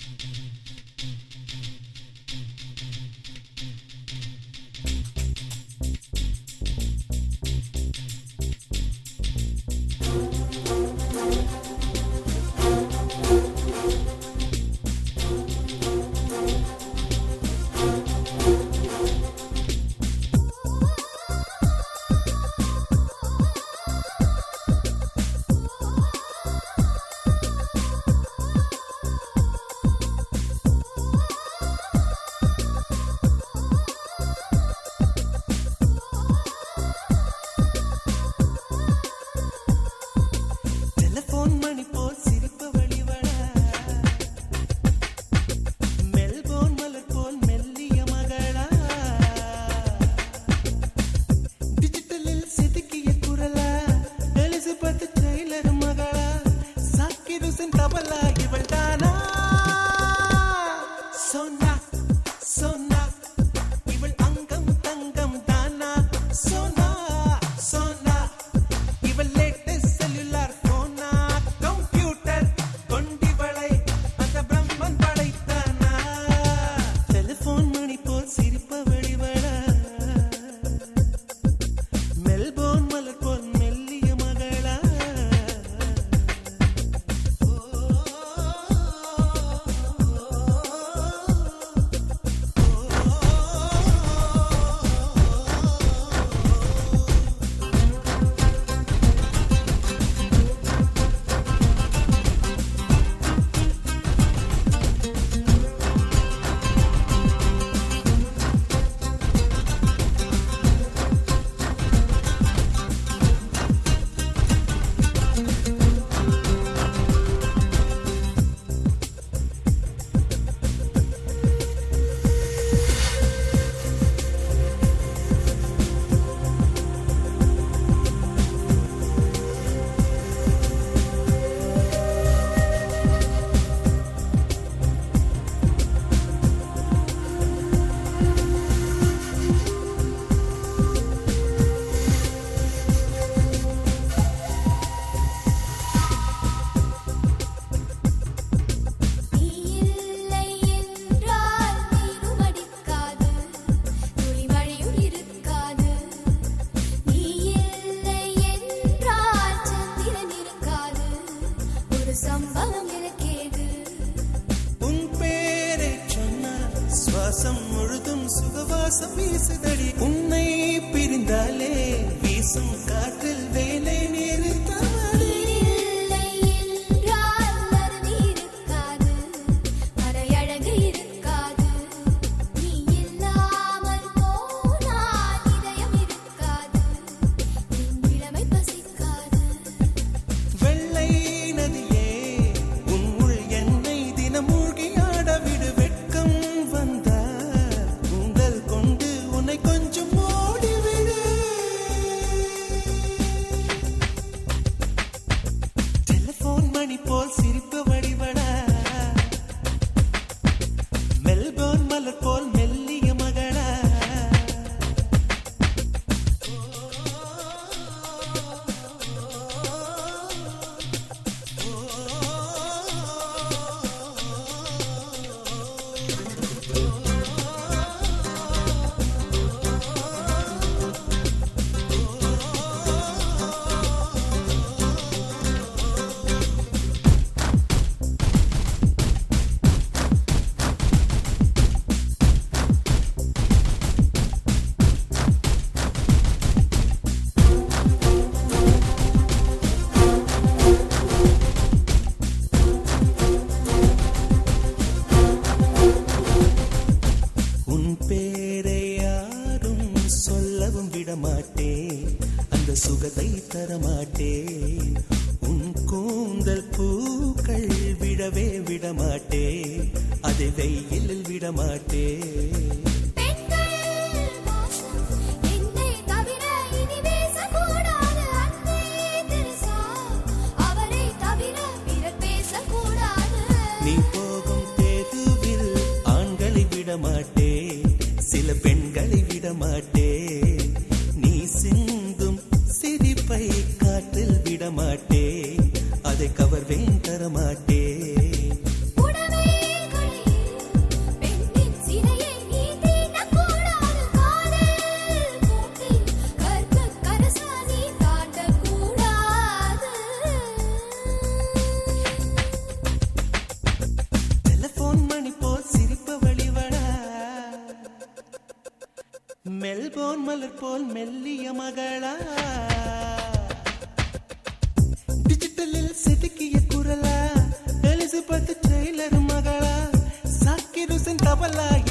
telephone மணி போல் சிரிப்பு வழிவட Melbourne மலர் போல் மெல்லிய மகளா டிஜிட்டலில் செதுக்கிய குரலா எலிசபெத் டெய்லர் மகளா சாக்கிருசன் தபலா இவள் தானா சோனா சோனா இவள் அங்கம் தங்கம் தானா சோனா சோனா இவள் லேட்டஸ்ட் செல்லுலார் போனா கம்ப்யூட்டர் கொண்டிவளை அந்த பிரம்மன் படைத்தானா டெலிபோன் மணி போல் சிரிப்ப வெளிவளா மெல்போன் மலர் போல் மெல்லிய மகளா நீ இல்லை என்றால் நீரும் அடிக்காது துளி மழையும் இருக்காது நீ இல்லை என்றால் சந்திரன் இருக்காது ஒரு சம்பவம் எனக்கேது உன் பேரை சொன்னால் சுவாசம் முழுதும் சுகவாசம் வீசுதடி உன்னை பிரிந்தாலே வீசும் காற்றில் வேலை நிறுத்தவடி நீரில்லை என்றால் அருவி இருக்காது மறையழகு இருக்காது நீ இல்லாமல் போனால் இதயம் இருக்காது என் இளமை பசிக்காது வெள்ளை நதியே உன் உள் என்னை தினம் மூழ்கி ஆட விடு வெட்கம் வந்தால் உங்கள் கொண்டு உன்னை கொஞ்சம் ஓடிவிடு டெலிபோன் மணி போல் சிரிப்பு வடிவடா மெல்போர்ன் மலர் போல் மெல்லிய மகளா உன் பேரை யாரும் சொல்லவும் விடமாட்டேன் அந்த சுகத்தை தரமாட்டேன் உன் கூந்தல் பூக்கள் விடவே விடமாட்டேன் அதை வெயிலில் விடமாட்டேன் பெண்கள் மோசம் என்னை தவிர இனி பேசக்கூடாது அன்பே தெரசா அவரை தவிர பிறர் பேசக்கூடாது நீ போகும் தெருவில் ஆண்களை விடமாட்டேன் சில பெண்களை விடமாட்டேன் நீ சிந்தும் சிரிப்பை காற்றில் விடமாட்டேன் அதை கவர்வேன் தரமாட்டேன் உடவே டெலிபோன் மலர் போல் மெல்லிய மகளா டிஜிட்டலில் செதுக்கிய குரலா எலிசபெத் டெய்லர் மகளா சாக்கிர் ஹுசேன் தபலா